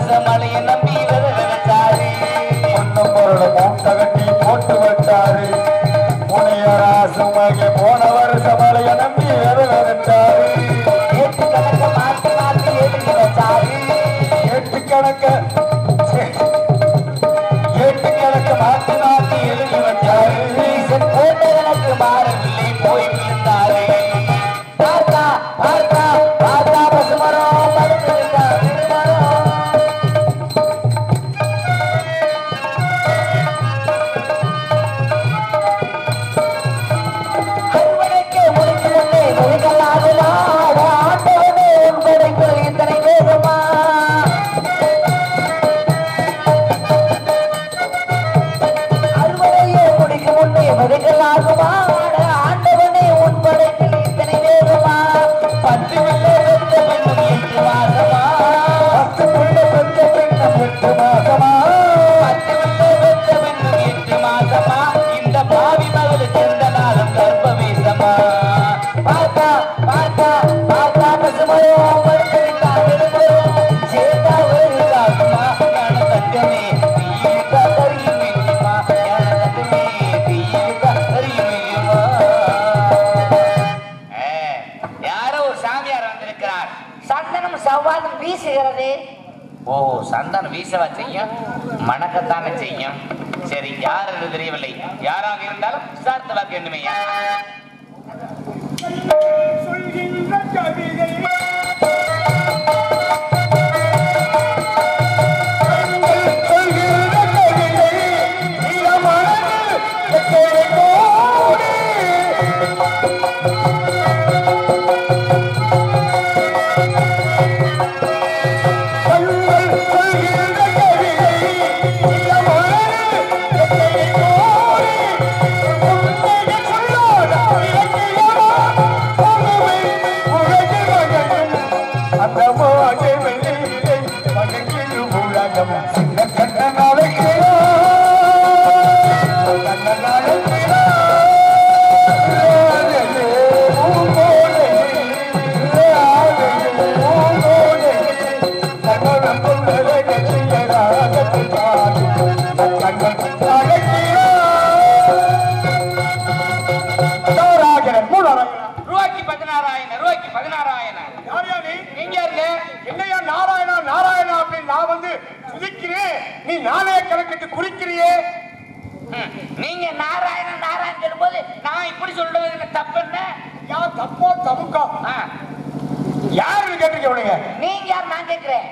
வருஷம் மழைய நம்பி வித விதைச்சாரு பொண்ணு பொருள் மூட்டை கட்டி போட்டு வச்சாரு முனியராசுமாக போன வருஷம் மழைய நம்பி வித விதைச்சாரு ஏற்று கணக்க மாத்தி மாத்தி எழுதி வச்சாரு எட்டு கணக்க எட்டு கணக்க மாத்தி மாத்தி எழுதி வச்சாரு ஈசன் போட்ட கணக்கு மாறவில்லை போய் விழுந்தாரு பார்த்தா பார்த்தா பார்த்தா பசுமரம் படுத்து விட்டார் திருமணம் அறுவடைக்கு முடிக்கு முன்னே முழுகலாகுமா ஆட்டோடு உன்படைப்பில் இத்தனை வேகமா அறுவடையே முடிக்கு முன்னே முழுகலாகுமா ஆண்டவனே உன்படைப்பில் இத்தனை வேகமா பத்து வெள்ளை வெத்த பெண்ணும் எட்டு மாசமா பத்து புள்ள பெற்ற பெண்ண எட்டு மாசமா பத்து வெள்ளை வெத்த பெண்ணும் எட்டு மாசமா இந்த பாவி மகளுக்கு எந்த நாளும் கர்ப்ப வீசமா பார்த்தா பார்த்தா பார்த்தா பசுமையோ படுத்துவிட்டா விடுமரும் சேத்தா வருகாகுமா ஞான தங்கமே தீயிட்டா கருகி மிஞ்சுமா ஞான தங்கமே தீயிட்டா கருகி மிஞ்சுமா யாரோ ஒரு சாமியார் வந்திருக்கிறார் சந்தனம் செவ்வாதும் வீசுகிறது ஓ சந்தானம் வீசவா செய்யும் மணக்கத்தானே செய்யும் சரி யார் என்று தெரியவில்லை யாராக இருந்தாலும் விசாரித்து பார்க்க வேண்டுமே சொல்கின்ற கவிதை சொல்கின்ற கவிதை ஈரமனது எத்தனை கோடி சொல்கள் சொல்கின்ற கவிதை ஈரமனது எத்தனை கோடி உண்மையை சொல்லாத இலக்கியமா பொறுமை உலகில் மகன் அந்த மோகை வெளியிலே மகங்கில் உலகம் சின்ன கண்ண நாளைக்கிறோம் கண்ண நாளைக்கிறோம் ரூபாய்க்கு பதினாறாயிரம் ரூபாய்க்கு பதினாறாயிரம் நீங்க யாருங்க என்னையா நாராயணா நாராயணா அப்படின்னு நான் வந்து துதிக்கிறேன் நீ நாணய கணக்கிட்டு குறிக்கிறியே ம், நீங்க நாராயணன் நாராயணன் சொல்லும்போது நான் இப்படி சொல்றது என்ன தப்பு என்ன யா தப்போ தமுக்கா ஆ, யாருன்னு கேட்டிருக்க உனக்கு நீங்க யார் நான் கேட்கிறேன்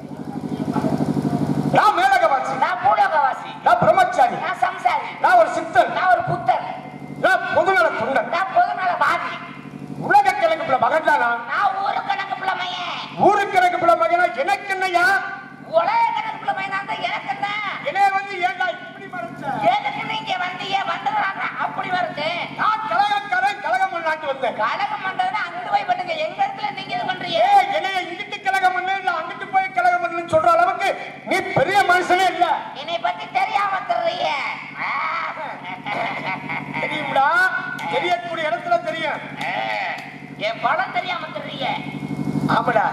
நான் மேலகவாசி நான் பூலோகவாசி நான் பிரம்மச்சாரி நான் சம்சாரி நான் ஒரு சித்தன் நான் ஒரு புத்தன் நான் பொதுநல தொண்டன் நான் பொதுநல வாதி உலக கிழக்கு பிள்ளை மகன் தானா நான் ஊரு கணக்கு பிள்ளை மையன் ஊரு கிழக்கு பிள்ளை மகனா எனக்கு என்னையா உலக கணக்கு பிள்ளை மையன் தான் எனக்கு என்ன என்னைய வந்து ஏன்டா இப்படி மறைச்ச எதுக்கு நீங்க வந்தீங்க வந்ததுனால அப்படி வருது நான் கழகக்காரன் கழகம் பண்ணாட்டு வந்தேன் கழகம் பண்றதுன்னா அங்கிட்டு போய் பண்ணுங்க எங்க இடத்துல நீங்க இது பண்றீங்க ஏய் என்னைய இங்கிட்டு கழகம் பண்ணு இல்ல அங்கிட்டு போய் கழகம் பண்ணுன்னு சொல்ற அளவுக்கு நீ பெரிய மனுஷனே இல்ல என்னை பத்தி தெரியாம தர்றீங்க தெரியும்டா தெரியக்கூடிய இடத்துல தெரியும் ஆ, என் படம் தெரியாம தர்றீங்க ஆமாடா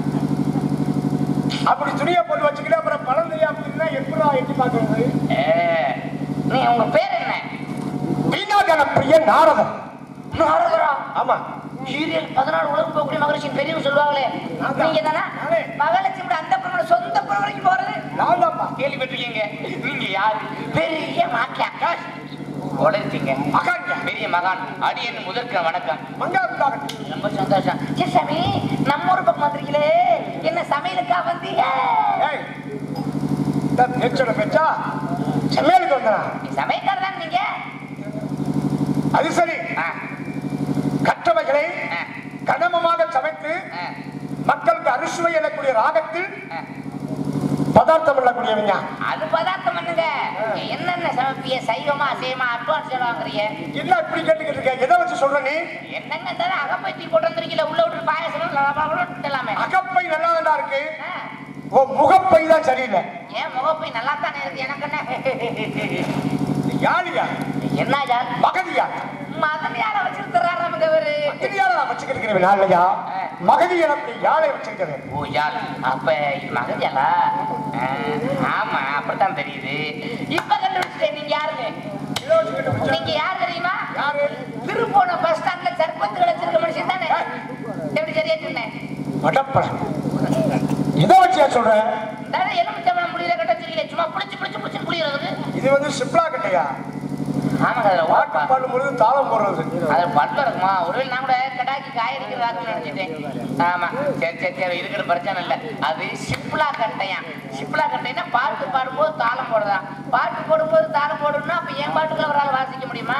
அப்படி துணியை போட்டு வச்சுக்கிட்டு அப்புறம் பழம் தெரியாம இருந்தா எப்படா எட்டி பாக்குறது ஆ, நீ உங்க பேர் என்ன வீணாகன பிரிய நாரதன் நாரதரா ஆமா சீரியல் பதினாலு உலகம் போகக்கூடிய மகரிஷின் பெரியவங்க சொல்லுவாங்களே நான் தான். நீங்க தானே நானே. மகாலட்சுமி அந்த பொண்ணோட சொந்த பொண்ணு வரைக்கும் போறது நான் தான்ப்பா கேள்விப்பட்டிருக்கீங்க நீங்க யாரு பெரிய மாக்கியா உழைத்தீங்க மகான்யா பெரிய மகான் அடியன் முதற்க வணக்கம் மங்காவுக்காக ரொம்ப சந்தோஷம் சரி சாமி நம்ம ஊர் பக்கம் வந்திருக்கீங்களே என்ன சமையலுக்கா வந்தீங்க ஏய் இந்த பேச்சோட பேச்சா செம்மேலுக்கு வந்தான் நீ சமையல்காரர் தான் நீங்க அது சரி ஆ, கற்றவைகளை ஆ, கனமமாக சமைத்து ஆ, மக்களுக்கு அறுசுவை எழக்கூடிய ராகத்தில் ஆ. பதார்த்தம் பண்ணக்கூடியவங்க அது பதார்த்தம் பண்ணுங்க என்னென்ன சமைப்பிய சைவமா அசைவமா அட்வான்ஸ் வாங்குறீங்க என்ன இப்படி கேட்டுக்கிட்டு இருக்க எதை வச்சு சொல்ற நீ என்னங்க இந்த அகப்பை தூக்கி கொண்டு வந்திருக்கீங்களா உள்ள விட்டு பாயசம் எல்லாமே அகப்பை நல்லா தான் இருக்கு உன் முகப்பை தான் சரியில்லை ஏன் முகப்பை நல்லா தானே இருக்கு எனக்கு என்ன யாழியா என்ன யார் மகதியா மதனியார வச்சிருக்கிறாரு நமக்கு ஆண்டவரு மகதியால நான் வச்சுக்கிட்டு நாளையா மகதி எனக்கு யாழை வச்சிருக்கிறேன் ஓ யாழ் அப்ப இது மகஜலா ஆமா அப்படித்தான் தெரியுது இப்ப கண்டுபிடிச்சிட்டேன் நீங்க யாருன்னு நீங்க யார் தெரியுமா யாரு திருப்போன பஸ் ஸ்டாண்ட்ல சர்பத்து கிடைச்சிருக்க மனுஷன் தானே எப்படி சரியா சொன்னேன் மடப்பட இதை வச்சியா சொல்றேன் தானே எலுமிச்சம்பழம் முடியல கட்ட தெரியல சும்மா புடிச்சு புடிச்சு புடிச்சு புளியறதுக்கு இது வந்து சிப்லா கட்டையா ஆமாங்க அதுல பாட்டு ஓப்பா பாடும் பொழுது தாளம் போடுறது அது பல்ல இருக்குமா ஒருவேளை நான் கூட கடாக்கி காய அடிக்கிறதாக்குன்னு நினைச்சிட்டேன் ஆமா சரி சரி சரி இருக்கிற பிரச்சனை இல்ல அது சிப்லா கட்டையா சிப்லா கட்டைன்னா பாட்டு பாடும்போது தாளம் போடுதான் பாட்டு போடும்போது தாளம் போடணும்னா அப்ப என் பாட்டுக்கு அவரால் வாசிக்க முடியுமா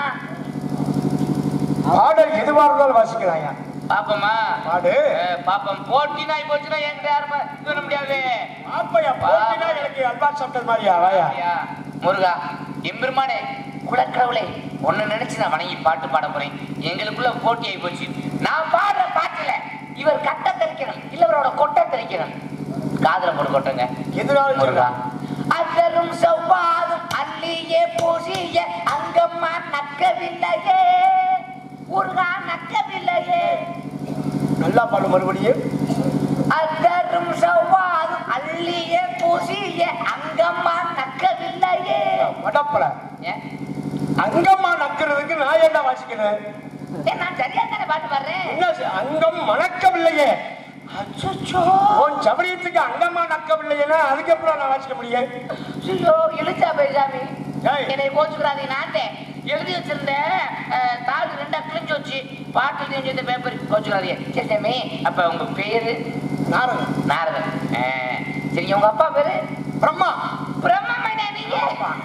பாடல் எதுவா இருந்தாலும் வாசிக்கிறாயா பாப்போமா பாடு அஹ், பாப்போம் போட்டினா போச்சுன்னா என்கிட்ட யாரும் சொல்ல முடியாது அப்பையா போட்டினா எனக்கு அல்வா சாப்பிட்டது மாதிரியா வாயா ஐயா, முருகா எம்பெருமானே குலக்கடவுளே ஒன்னு நினைச்சு நான் வணங்கி பாட்டு பாட போறேன் எங்களுக்குள்ள போட்டி ஆகி போச்சு நான் பாடுற பாட்டுல இவர் கட்ட தெரிக்கணும் இல்ல இவரோட கொட்டை தெரிக்கணும் காதுல போட்டு கொட்டுங்க எதுனாலும் முருகா சொல்லுங்க அதரும் செவ்வாதும் அள்ளியே பூசிய அங்கம்மா நக்கவில்லையே முருகா நக்கவில்லையே நல்லா பாடு மறுபடியும் அதரும் செவ்வாதும் அள்ளியே பூசிய அங்கம்மா நக்கவில்லையே மடப்பட ஏன் அங்கம்மா நக்கிறதுக்கு நான் என்ன வாசிக்கிறேன் ஏன் நான் சரியா தானே பாட்டு பாடுறேன் என்ன செ- அங்கம் மணக்கவில்லையே அச்சோ உன் சபரியத்துக்கு அங்கம்மா நக்கவில்லையேன்னா அதுக்கப்புறம் நான் வாசிக்க முடியும் ஐயோ இழுச்சா பேசாமி ஏய். என்னை கோச்சுக்கிறாதீங்க நான்தே எழுதி வச்சிருந்தேன் அஹ், தாடு ரெண்டா கிழிஞ்சு வச்சு பாட்டு தெரிஞ்சு இந்த பேப்பர் கோச்சுக்கிறாதீங்க சரி சாமி அப்ப உங்க பேரு நாரதன் நாரதன் அஹ், சரி உங்க அப்பா பேரு பிரம்மா பிரம்மமைனா நீங்க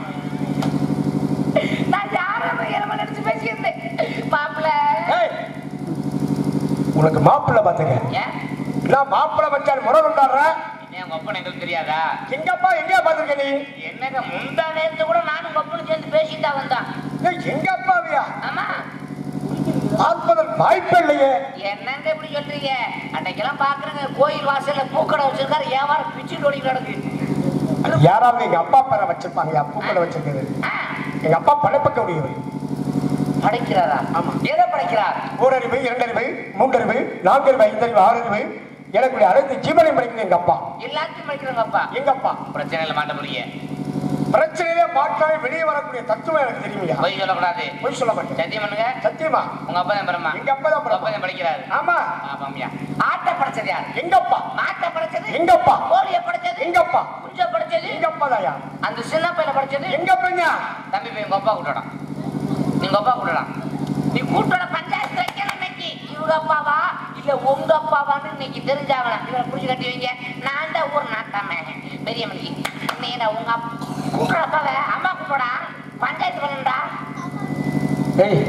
நான் யாரும் இரவு நினைச்சு பேசியிருந்தேன் மாப்பிள்ள ஏய், உனக்கு மாப்பிள்ளை பாத்துங்க ஏன் நான் மாப்பிள்ளை வச்சால் முறை கொண்டாடுற ஏன் உங்க அப்பா எங்களுக்கு தெரியாதா எங்கப்பா எங்க பாத்துருக்க நீ என்னங்க முந்தா நேரத்து கூட நானும் உங்க அப்பனும் சேர்ந்து பேசிட்டு தான் வந்தான் ஏய், எங்க அப்பாவியா ஆமா பார்ப்பதற்கு வாய்ப்பே இல்லையே என்னங்க இப்படி சொல்றீங்க அன்னைக்கெல்லாம் பாக்குறேங்க கோயில் வாசல்ல பூக்கடை வச்சிருக்காரு வியாபாரம் பிச்சு ஓடி கிடக்கு அது யாராவது எங்க அப்பா பேரை வச்சிருப்பாங்க அப்பா கூட வச்சிருக்கிறது ஆ, எங்க அப்பா படைப்பக்க உடையவர் படைக்கிறாரா ஆமா. எதை படைக்கிறார் ஓரறிவு இரண்டறிவு மூன்றறிவு நான்கறிவு ஐந்தறிவு ஆறறிவு எனக்கு அனைத்து ஜீவனை படிக்கிறது எங்க அப்பா எல்லாத்தையும் படிக்கிறவங்க அப்பா எங்க அப்பா பிரச்சனை இல்லை மாட்ட முடிய பிரச்சனையிலே மாற்றாலே வெளியே வரக்கூடிய தத்துவம் எனக்கு தெரியுமையா போய் சொல்லக்கூடாது பொய் சொல்ல மாட்டேன் சத்தியம் பண்ணுங்க சத்தியமா உங்க அப்பா தான் பிரம்மா எங்க அப்பா தான் உங்க அப்பா தான் படிக்கிறாரு ஆமா ஆமாம்யா ஆட்டை படைச்சது யார் எங்க அப்பா மாட்டை படைச்சது எங்க அப்பா கோழியை படைச்சது எங்க அப்பா குஞ்ச படைச்சது எங்க அப்பா தாயா அந்த சின்ன பையனை படைச்சது எங்க பையனா தம்பி போய் உங்க அப்பா கூட்டலாம் நீங்க அப்பா கூட்டலாம் நீ கூட்டோட பஞ்சாயத்து வைக்கணும் இன்னைக்கு இவங்க அப்பாவா இல்ல உங்க அப்பாவான்னு இன்னைக்கு தெரிஞ்சாகலாம் இவரை புடிச்சு கட்டி வைங்க நான் தான் ஊர் நாட்டாம பெரிய மணிக்கு நீ என்ன உங்க அப்பா கூட்டுற அப்பாவை அம்மா கூப்பிடா பஞ்சாயத்து பண்ணணும்டா ஏய்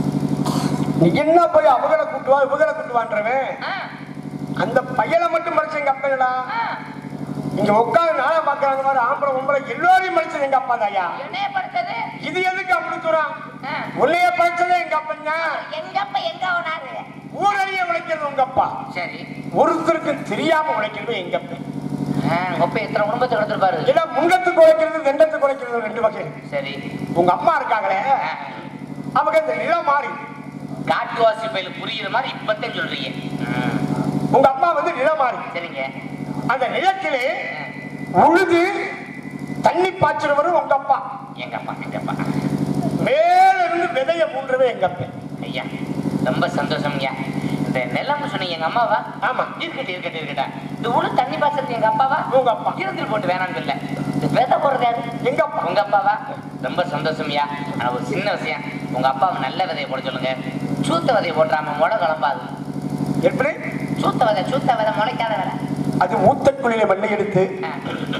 நீ என்ன போய் அவங்கள கூட்டுவா இவங்கள கூட்டுவான்றவன் ஆ, அந்த பையனை மட்டும் மறைச்ச எங்க அப்பா ஆ. இங்க உட்காந்து நாளை பாக்குறாங்க மாதிரி ஆம்பளை உம்பளை எல்லோரையும் மறைச்சது எங்க அப்பா தாயா என்னைய படைச்சது இது எதுக்கு அப்படி தூரம் ஆ. உன்னைய படைச்சதே எங்க அப்பா எங்க அப்பா எங்க அவனாரு ஊரறிய உழைக்கிறது உங்க அப்பா சரி ஒருத்தருக்கு தெரியாம உழைக்கிறது எங்க அப்பா ஆ, உங்க அப்பா எத்தனை குடும்பத்தை எடுத்திருப்பாரு ஏன்னா முண்டத்துக்கு உழைக்கிறது ரெண்டத்துக்கு உழைக்கிறது ரெண்டு வகை இருக்கு. சரி உங்க அம்மா இருக்காங்களே ஆ. அவங்க இந்த நிலம் மாறி காட்டுவாசி பயில புரியுற மாதிரி இப்பத்தான் சொல்றீங்க ம், உங்க அம்மா வந்து நிலம் மாறி சரிங்க அந்த நிலத்திலே ஆ, உழுது தண்ணி பாய்ச்சிறவரும் உங்க அப்பா எங்க அப்பா எங்க அப்பா மேல இருந்து விதைய மூன்றவே எங்க அப்பா ஐயா ரொம்ப சந்தோஷம்யா இந்த நிலம்னு சொன்னீங்க எங்க அம்மாவா ஆமா இருக்கட்டும் இருக்கட்டும் இருக்கட்டும் இந்த உள்ள தண்ணி பாய்ச்சறது எங்க அப்பாவா உங்க அப்பா இருந்தில் போட்டு வேணாம்னு சொல்ல இந்த விதை போடுறது யாரு எங்க அப்பா உங்க அப்பாவா ரொம்ப சந்தோஷம்யா ஆனா ஒரு சின்ன விஷயம் உங்க அப்பாவை நல்ல விதையை போட சொல்லுங்க சூத்த விதையை போட்டுறாம முளை கிளம்பாது எப்படி சூத்த விதை சூத்த விதை முளைக்காத விதை அது ஊத்தக்குழியில மண்ணை எடுத்து ஆ,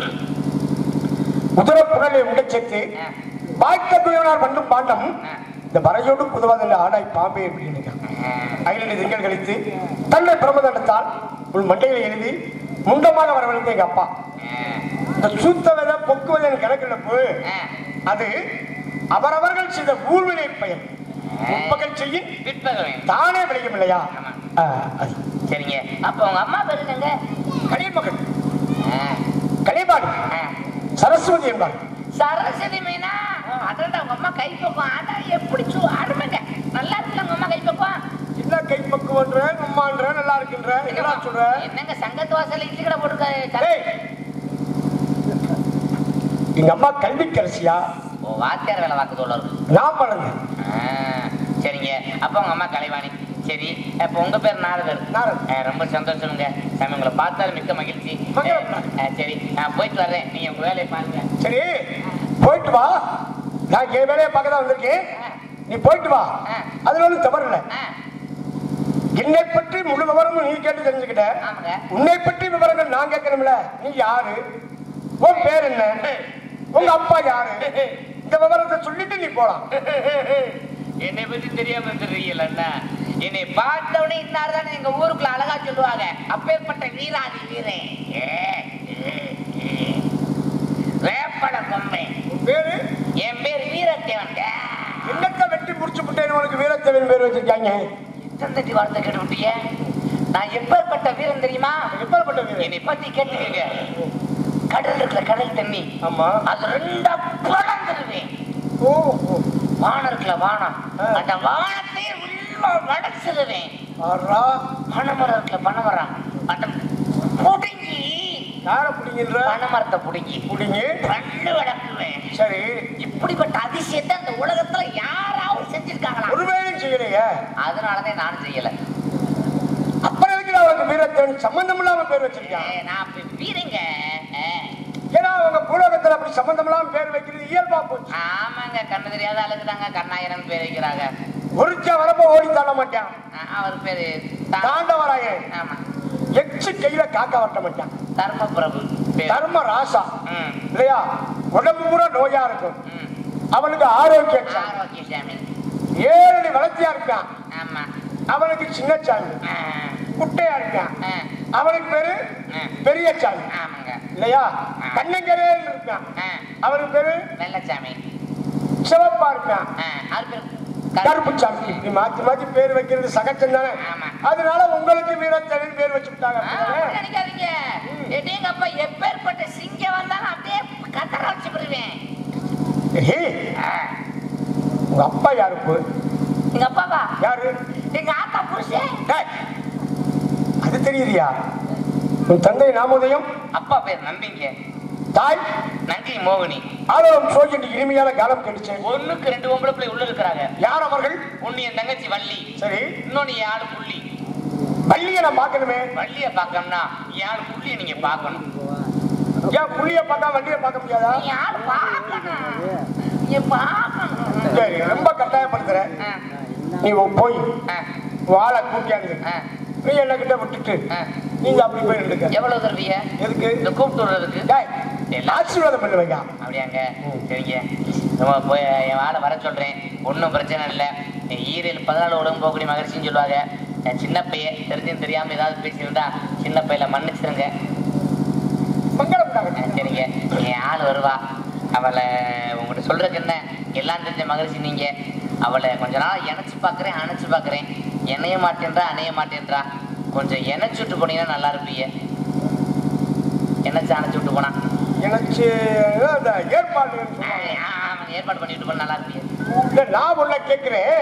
உதர புனலை உண்டச் சேர்த்து ஆ, பாய்க்க துணிவனார் பண்ணும் பாண்டம் ஆ, இந்த வரையோடு புதுவாதில் ஆடாய் பாம்பே அப்படின்னு ஆ. அகிலனை திங்கள் கழித்து தன்னை பிரமதண்டத்தால் உன் மண்டையில் எழுதி முண்டமாக வரவழைத்த எங்க அப்பா இந்த சூத்த விதை பொக்கு விதை கணக்கிழப்பு ஆ. அது அவரவர்கள் செய்த ஊழ்வினை பயன் முற்பகல் செய்யும் பிற்பகல் தானே விளையும் இல்லையா ஆமா. ஆ, அது சரிங்க அப்ப உங்க அம்மா பேரு என்னங்க கலிமகன் ஆ, கலிபாடி ஆ. சரஸ்வதி என்பார் சரஸ்வதி மீனா அடடா உங்க அம்மா கை பக்கம் அடா எப்படி சு அருமைங்க நல்லா இருக்குல்ல உங்க அம்மா கை பக்கம் கை பக்குவன்ற அம்மான்ற நல்லா இருக்குன்ற என்னடா சொல்ற என்னங்க சங்கத்து வாசல்ல இட்லி கடை போட்டுருக்காரு டேய் எங்க அம்மா கல்விக்கரசியா ஓ வாத்தியார் வேலை வாக்கு தோழர் நான் பண்ணது சரிங்க அப்ப உங்க அம்மா கலைவாணி சரி அப்ப உங்க பேர் நாரதர் நாரதர். ஆ, ரொம்ப சந்தோஷம்ங்க சாமி உங்களை பார்த்தாலும் மிக்க மகிழ்ச்சி மகிழ்ச்சி. ஆ, சரி நான் போயிட்டு வர்றேன் நீங்க உங்க வேலையை பாருங்க சரி போயிட்டு வா நான் என் வேலையை பார்க்க தான் வந்திருக்கேன் நீ போயிட்டு வா ஆ. அதுல ஒன்றும் தவறு இல்லை ஆ, என்னை பற்றி முழு விவரமும் நீ கேட்டு தெரிஞ்சுக்கிட்ட ஆமாங்க உன்னை பற்றி விவரங்கள் நான் கேட்கணும்ல நீ யாரு உன் பேர் என்ன உங்க அப்பா யாரு இந்த விவரத்தை சொல்லிட்டு நீ போலாம் என்னை பத்தி தெரியாம இருந்துருக்கீங்களா அண்ணா என்னை பார்த்தவனே இன்னார் தானே எங்க ஊருக்குள்ள அழகா சொல்லுவாங்க அப்பேற்பட்ட வீராதி வீரன் ஏ, ஏ, ஏ. வேப்பட கொம்பை உன் பேரு என் பேர் வீரத்தேவன் ஏ. என்னத்தை வெட்டி முடிச்சு விட்டேன்னு உனக்கு வீரத்தேவன் பேர் வச்சிருக்காங்க தந்தட்டி வார்த்தை கேட்டு விட்டியே நான் எப்பேற்பட்ட வீரன் தெரியுமா எப்பேற்பட்ட வீரன் என்னை பத்தி கேட்டுக்கங்க கடல் இருக்கிற கடல் தண்ணி ஆமா அது ரெண்டா பிளந்துருவேன் ஓ ஓ. வானம் இருக்குல்ல வானம் ஆ. அந்த வானத்தை உள்ள வடச்சிருவேன் ஆறா பனைமரம் இருக்குல்ல பனைமரம் அந்த புடுங்கி யார பிடிங்கின்ற பனைமரத்தை புடுங்கி பிடிங்கி பல்லு வடக்குவேன் சரி இப்படிப்பட்ட அதிசயத்தை அந்த உலகத்துல யாராவது செஞ்சிருக்காங்களா ஒருவேளையும் செய்யலையே அதனாலதான் நானும் செய்யல அப்புறம் எதுக்கு அவனுக்கு வீரத்தேவன் சம்பந்தம் இல்லாம பேர் வச்சிருக்கான் ஏ, நான் இப்ப வீரங்க ஏ, ஏன்னா அவங்க பூலோகத்துல அப்படி சம்பந்தம் இல்லாம பேர் வைக்கிறது இயல்பா போச்சு ஆமாங்க கண்ணு தெரியாத ஆளுக்கு தாங்க கண்ணாயிரம் பேர் வைக்கிறாங்க ஒருச்ச வரப்ப ஓடி தாண்ட மாட்டான் ஆ, அவர் பேரு தா- தாண்டவராயன் ஆமா எச்சு கையில காக்க வரட்ட மாட்டான் தர்மபிரபு பேர் தர்ம ராசா ம், இல்லையா உடம்பு பூரா நோயா இருக்கும் ம். அவனுக்கு ஆரோக்கியம் சாமி. ஆரோக்கிய சாமி ஏழு வளர்த்தியா இருக்கான் ஆமா அவனுக்கு சின்ன சாமி ஆ, குட்டையா இருக்கான் ஆ, அவனுக்கு பேரு ஆ. பெரிய சாமி ஆமாங்க இல்லையா கண்ணங்கரேன்னு இருக்கான் ஆ, அவனுக்கு பேரு வெள்ளச்சாமி சிவப்பா இருக்கான் ஆ, அவர் பேரு கருப்பு சாமி இப்படி மாத்தி மாத்தி பேர் வைக்கிறது சகஜம் தானே ஆமா. அதனால உங்களுக்கு வீரத்தேவன் பேர் வச்சு விட்டாங்க ஆ, அப்படி நினைக்காதீங்க எங்க அப்பா எப்பேற்பட்ட சிங்கம் வந்தாலும் அப்படியே கத்தர வச்சு போடுவேன் ஏய், உங்க அப்பா யாருக்கு எங்க அப்பாவா யாரு எங்க ஆத்தா புருஷன் டேய், அது தெரியுதியா உன் தந்தை நாமோதயம் அப்பா பேர் நம்பிங்க தாய் நன்றி மோகினி ஆலோலம் சோய் என்று இனிமையான காலம் கழிச்சு ஒண்ணுக்கு ரெண்டு பொம்பளை பிள்ளை உள்ள இருக்கிறாங்க யார் அவர்கள் ஒண்ணு என் தங்கச்சி வள்ளி சரி இன்னொன்னு என் ஆளு புள்ளி பள்ளியை நான் பார்க்கணுமே வள்ளிய பார்க்கணும்னா என் ஆளு புள்ளிய நீங்க பார்க்கணும் ஏன் புள்ளிய பார்த்தா வண்டியை பார்க்க முடியாதா நீ ஆளு பார்க்கணும் நீ பார்க்கணும் சரி ரொம்ப கட்டாயப்படுத்துற ஆ, நீ உன் போய் ஆ, வாழை கூட்டியாந்து ஆ, நீ என்ன கிட்ட விட்டுட்டு ஆ. நீங்க அப்படி போய் நின்றுக்க எவ்வளவு தருவிய எதுக்கு இந்த கூப்பிட்டு விடுறதுக்கு டேய், எல்லாம் ஆசீர்வாதம் பண்ணுவீங்க அப்படியாங்க சரிங்க நம்ம போய் என் ஆளை வர சொல்றேன் ஒன்றும் பிரச்சனை இல்லை ஈரேழு பதினாலு உடம்பு போகக்கூடிய மகிழ்ச்சின்னு சொல்லுவாங்க என் சின்ன பையன் தெரிஞ்சும் தெரியாம ஏதாவது பேசியிருந்தா சின்ன பையல மன்னிச்சிருங்க மங்களம் உண்டாகட்டும். ஆ, சரிங்க என் ஆள் வருவா அவளை உங்கள்கிட்ட சொல்றதுக்கு என்ன எல்லாம் தெரிஞ்ச மகிழ்ச்சி நீங்க அவளை கொஞ்ச நாள் இணைச்சு பார்க்குறேன் அணைச்சு பார்க்குறேன் இணைய மாட்டேன்றா அணைய மாட்டேன்றா கொஞ்சம் இணைச்சு விட்டு போனீங்கன்னா நல்லா இருப்பீங்க இணைச்சு அணைச்சு விட்டு போனா எனக்கு அந்த ஏற்பாடு ஆ, ஆமா, ஏற்பாடு பண்ணிட்டு போனா நல்லா இருப்பீங்க இல்ல, நான் உள்ள கேட்கிறேன்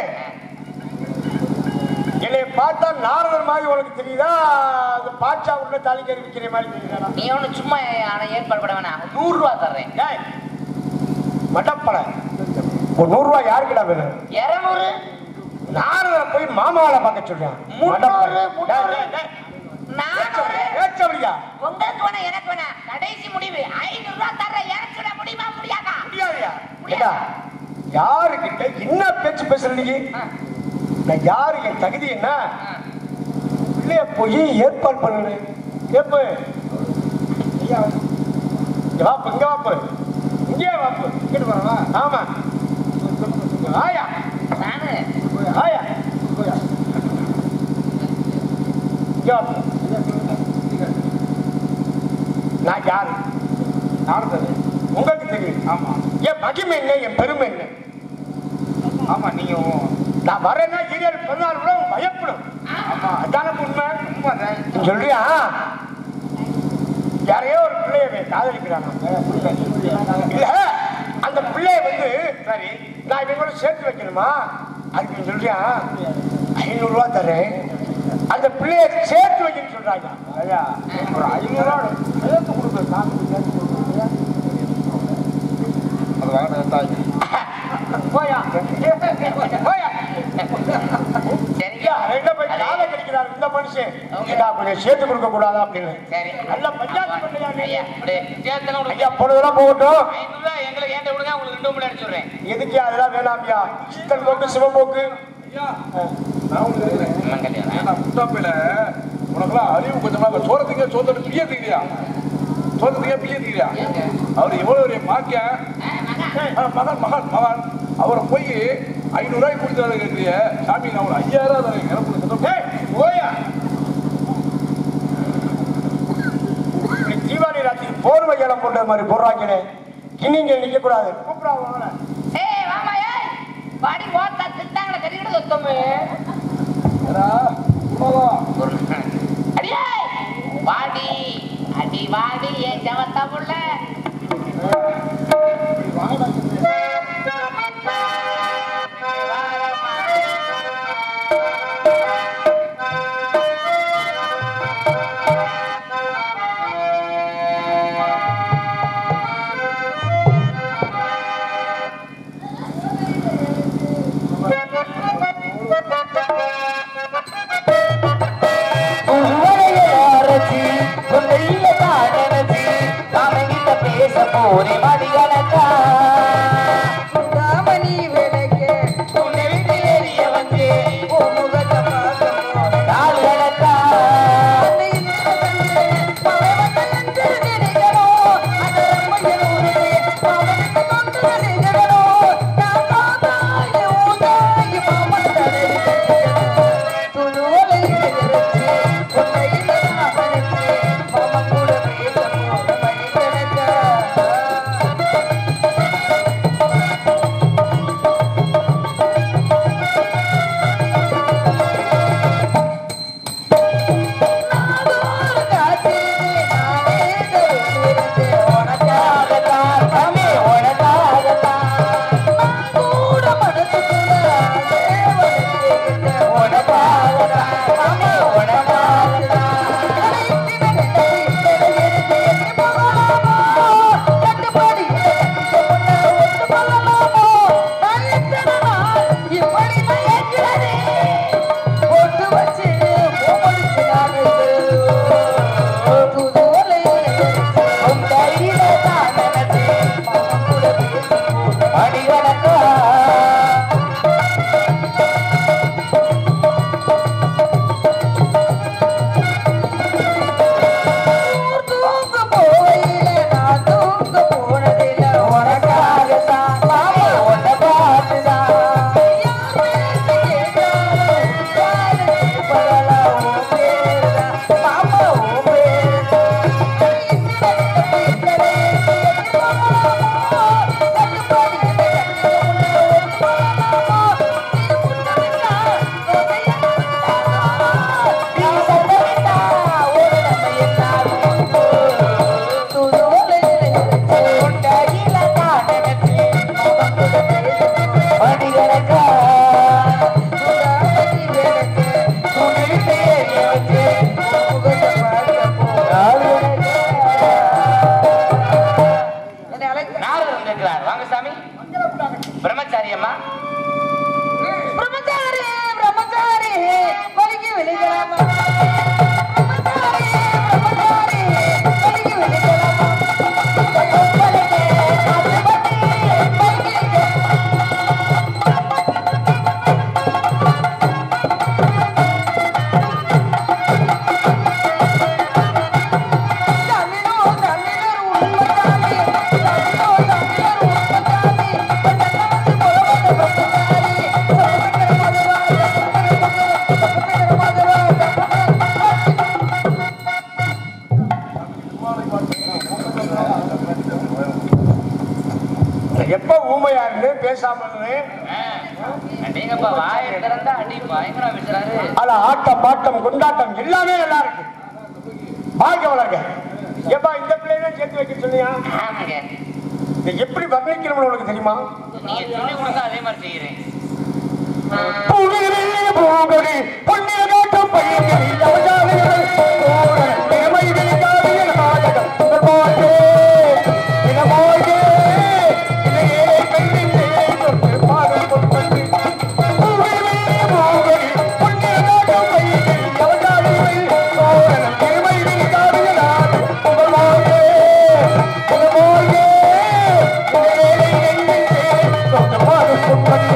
என்னை பார்த்தா நாரதர் மாதிரி உனக்கு தெரியுதா அந்த பாட்சா உள்ள தாலி கறி விற்கிற மாதிரி தெரியுதா நீ ஒண்ணு சும்மா ஆனா ஏற்பாடு பண்ண வேணாம் நூறு ரூபா தர்றேன் டேய், மடப்பட ஒரு நூறு ரூபாய் யாருக்குடா வேணும் இருநூறு நாரதரை போய் மாமாவை பார்க்க சொல்றேன் முந்நூறு, முந்நூறு. நானூறு ஏற்றபடியா உங்களுக்கு வேணா எனக்கு வேணா கடைசி முடிவு ஐநூறு ரூபா தர்றேன் எனக்கு விட முடியுமா முடியாதா முடியாதுயா ஏடா யாருக்கிட்ட என்ன பேச்சு பேசுற நீ ஆ, நான் யாரு என் தகுதி என்ன ஆ. பிள்ளைய போய் ஏற்பாடு பண்ணு கேப்பு ஐயா இங்க வாப்பு இங்க வாப்பு இங்கே வாப்பு இங்கிட்டு வரவா ஆமா ஆயா நானு ஆயா இங்க வாப்பு நான் யாரு நாரதர் உங்களுக்கு தெரியும் ஆமா என் மகிமை என்ன என் பெருமை என்ன ஆமா நீங்க நான் வரேன்னா ஈரேழு பதினாலு கூட பயப்படும் ஆமா அதான உண்மை நீ சொல்றியா யாரையோ ஒரு பிள்ளைய காதலிக்கிறாங்க இல்ல அந்த பிள்ளைய வந்து சரி நான் இவங்க கூட சேர்த்து வைக்கணுமா அதுக்கு நீ சொல்றியா ஐநூறு ரூபா தரேன் அந்த பிள்ளைய சேர்த்து வைக்கன்னு சொல்றாங்க ஐயா ஒரு ஐநூறு ரூபா சேர்த்து கொடுங்க காசு சேர்த்து கொடுங்க அது வாங்கின தாய் போயா போயா சரியா ரெண்ட போய் காலை கடிக்கிறார் இந்த மனுஷன் ஏடா கொஞ்சம் சேர்த்து கொடுக்க கூடாதா அப்படின்னு சரி நல்ல பஞ்சாயத்து பண்ணியா நீ? ஐயா அப்படியே சேர்த்தன உங்களுக்கு ஐயா பொழுதெல்லாம் போகட்டும் ஐநூறு ரூபாய் எங்களை ஏன்ட்ட விடுங்க உங்களுக்கு ரெண்டு மணி அடிச்சுடுறேன் எதுக்கு அதெல்லாம் வேணாமியா சித்தன் போக்கு சிவம்போக்கு நான் ஒண்ணு கேட்கிறேன். அம்மன் கல்யாணம் ஏன்னா முட்டாப்பையில உனக்கெல்லாம் அறிவு கொஞ்சமா சோரத்துக்கு சோத்தோட பிரிய தீரியா சோத்தத்துக்கே பிரிய தீரியா அவர் எவ்வளவு ஒரு மாக்கிய மகன் மகன் மகன் அவரை போய் ஐநூறு ரூபாய் கொடுத்தாரு கேட்கிறிய சாமி நான் ஒரு ஐயாயிரம் தரேன் எனக்கு ஏய், போயா இப்படி தீபாவளி ராத்திரி போர்வை இடம் போட்ட மாதிரி போடுறாங்களே கிணிங்க நிக்க கூடாது கூப்பிடாங்க ஏய் வாமா ஏய் பாடி போத்தா திட்டாங்களே கறிக்கிட சொத்தமே அடியே வாடி அடி வாடி ஏன் ஜவத்தா புள்ள உருவரையலாரசி, உன்னையில தானனசி, நாமங்கிட்ட பேச போறே மடிகணக்கா. உன்னை விட்டு எரிய வந்து, நாள் கணக்கா. உனக்காகத்தான், சாமி, உனக்காகத்தான். உனக்காகத்தான், சாமி, உனக்காகத்தான். உன் கையில தான் நினைச்சு, அடி வணக்கம் உனக்காகத்தான் மாமா உன்னை பார்த்துதான் மாமா உன் பேருதான் நீ சத்தமிட்டா ஒரு நம்ம எல்லாரும் உன் கையில தான் நினைச்சு மணிகணக்கா துணி பேரிய வச்சு நாரதர் வந்திருக்கிறார் வாங்க சாமி பிரம்மச்சாரி அம்மா பிரம்மச்சாரி பிரம்மச்சாரி வலிக்கு விழிக்கலாமா பிரம்மச்சாரி பிரம்மச்சாரி வலிக்கு விழிக்கலாமா தமிழோ தமிழர் உண்மைசாமி தமிழோ தமிழர் உண்மைசாமி பட்டணத்து புலவந்த பிரம்மச்சாரி சமுத்திர மதுவா சமுத்திர மதுவா எப்ப ஊமையா இருந்து பேசாம இருந்து அடேங்கப்பா வாயை திறந்தா அடி பயங்கரம் பேசுறாரு ஆனா ஆட்டம் பாட்டம் கொண்டாட்டம் எல்லாமே நல்லா இருக்கு வாழ்க்கை வளர்க்க எப்பா இந்த பிள்ளைதான் சேர்த்து வைக்க சொன்னியா ஆமாங்க இதை எப்படி வர்ணிக்கணும்னு உனக்கு தெரியுமா நீங்க சொல்லி கொடுங்க அதே மாதிரி செய்யறேன் புவியிலே பூகொடி பொன்னிய காட்டும் பையன்களி அவதாரிகள் ஓரன் திருமைகள் காவியல் நாடகம் போதே இனமோதே இதையே கைதிலே தொட்டு பாதம் கொண்டு புவியிலே பூகொடி பொன்னிய காட்டும் பையன்களி அவதாரிகள் ஓரன் திருமைகள் காவியல் நாடகம் போதே இனமோதே இதையே கைதிலே தொட்டு பாதம் கொண்டு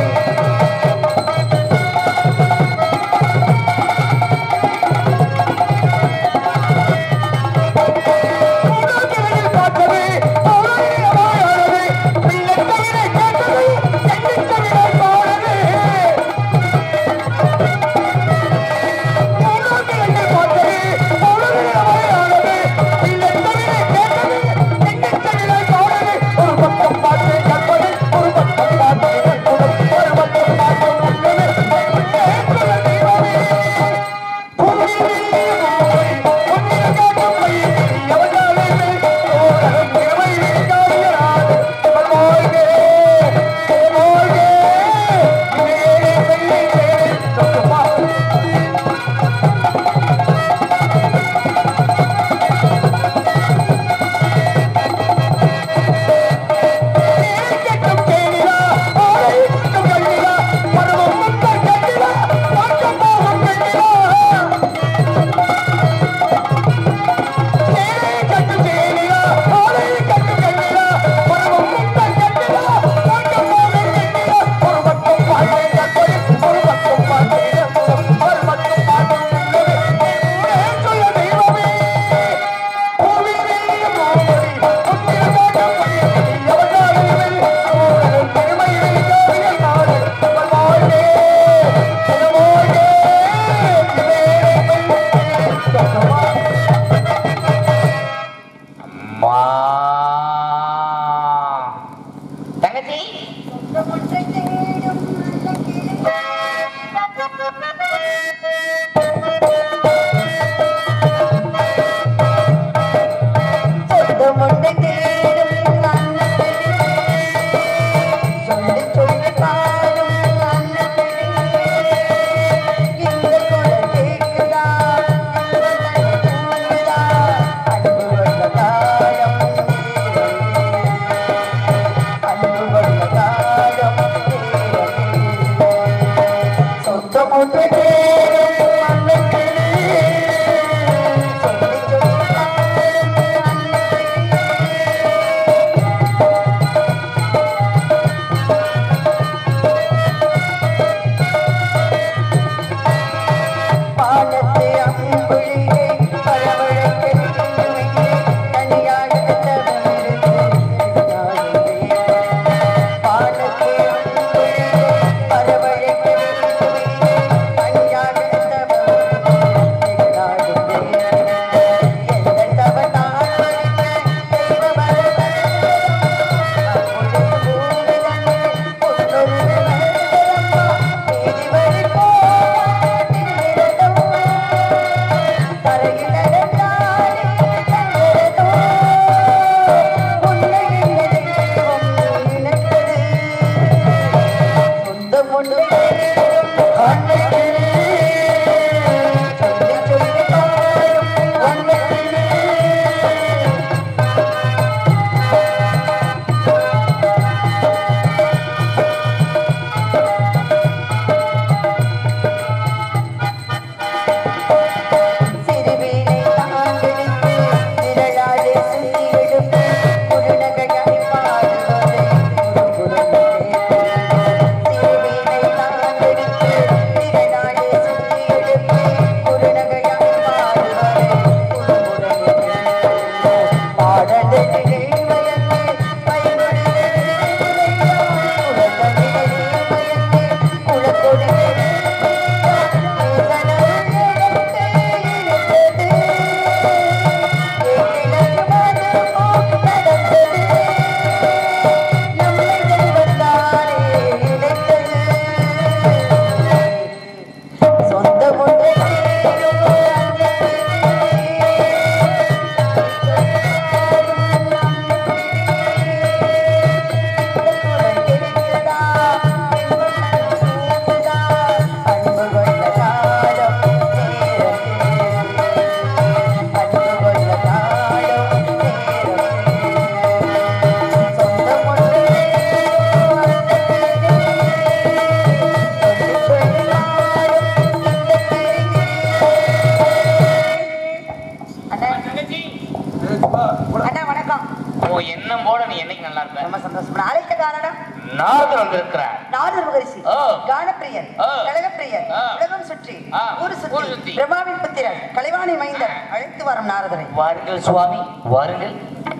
நல்லா இருப்பேன் ரொம்ப சந்தோஷம் அழைக்க காரணம் நாரதர் வந்திருக்கிறார் நாதர் மகரிஷி ஆ. கானப்பிரியன் ஆ. கழகப்பிரியன் ஆ. உலகம் சுற்றி ஆ. ஊர் ஊர் சுற்றி சுத்தி. பிரம்மாவின் புத்திரன் கலைவாணி மைந்தர் அழைத்து வரும் நாரதரை வாருங்கள் சுவாமி வாருங்கள்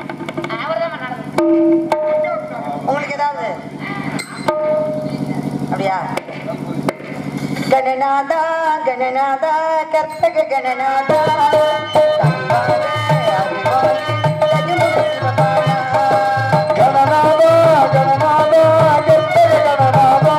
உங்களுக்கு ஏதாவது அப்படியா கணநாதா கணநாதா கற்பக கணநாதா கங்காத அறிவாளி கஜமுக சிவபாலா. கணநாதா கணநாதா கற்பக கணநாதா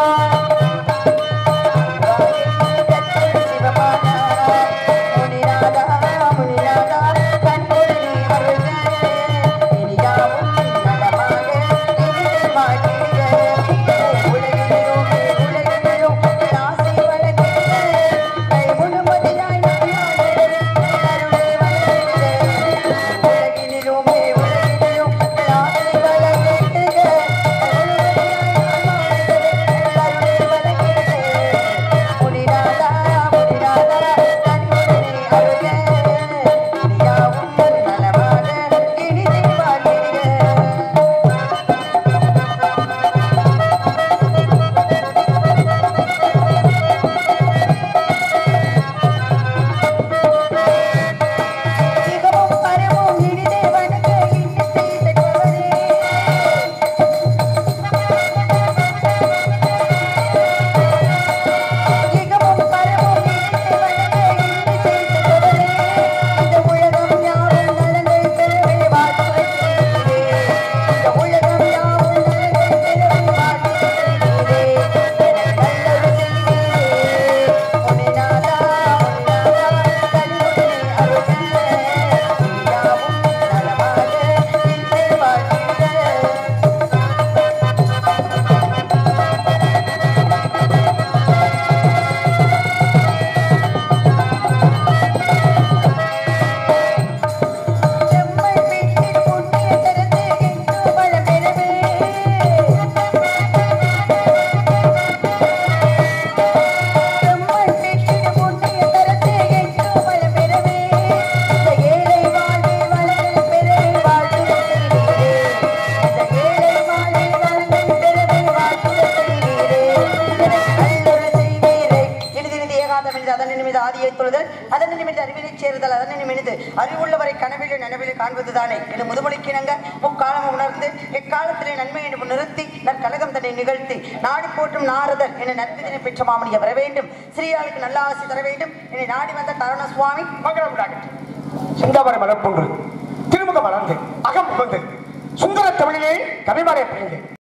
கற்பக சிவபாலா. முனிநாதா, முனிநாதா, கண்கொடு நீ அருள்க. இனியாவும் நலமாக இனிதே வாழ்க. உலகிலும் உலகிலும் ஆசை வளர்க. கை முழுமதியாய் நாளாக அருளை வளர்க. உலகினிலுமே உலகிலும் ஆசை வளர்க. முனிநாதா முனிநாதா கண்கொடு நீ அருள்க. இனியாவும் நலமாக இனிதே வாழ்க. சிகமும் பரமும் இனிதே வணங்க இன்னி செய்த கவலே. சிகமும் பரமும் இனிதே வணங்க இன்னி செய்த கவலே. இந்த உலகம் யாவும் நலங்கள் பெறவே வாழ்த்துரை செய்கிறே. இந்த உலகம் யாவும் நலங்கள் பெறவே வாழ்த்துரை செய்கிறே. எனக்கு நல்லருள் செய்கிறே. முனிநாதா, முனிநாதா, கனிவுடனே அருள்க. யாவும் நலமாக இன்றே வாழ்க. செம்மல் வீட்டில் புண்ணிய தரத்து என்று வளம் பெறவே. செம்மல் வீட்டில் புண்ணிய தரத்து என்று வளம் பெறவே. இந்த ஏழை வாழ்வை வளங்கள் பெறவே வாழ்த்துரை செய்கிறே. இந்த ஏழை வாழ்வை வளங்கள் பெறவே வாழ்த்துரை செய்கிறே. எனக்கு நல்லொரு செய்கிறே. இனிது இனிது ஏகாதம் இனிது அதன் நிமிது ஆதியை தொழுதல் அதன் நிமிது அறிவிலை சேருதல் அதன் நிமிது அறிவுள்ளவரை கனவிலும் நனவிலும் காண்பதுதானே இது முதுமொழிக்கிணங்க முக்காலம் உணர்ந்து எக்காலத்திலே நன்மை என்று நிறுத்தி நற்கலகம் தன்னை நிகழ்த்தி நாடி போற்றும் நாரதர் என நற்பிதினை பெற்ற மாமணியை வர வேண்டும் ஸ்ரீயாளுக்கு நல்ல ஆசை தர வேண்டும் என்னை நாடி வந்த தருண சுவாமி மங்களம் உண்டாகட்டும் சிந்தாமரை மலர் போன்று திருமுக மலர்ந்து அகம் புகழ்ந்து சுந்தர தமிழிலே கவிமலை பிறந்து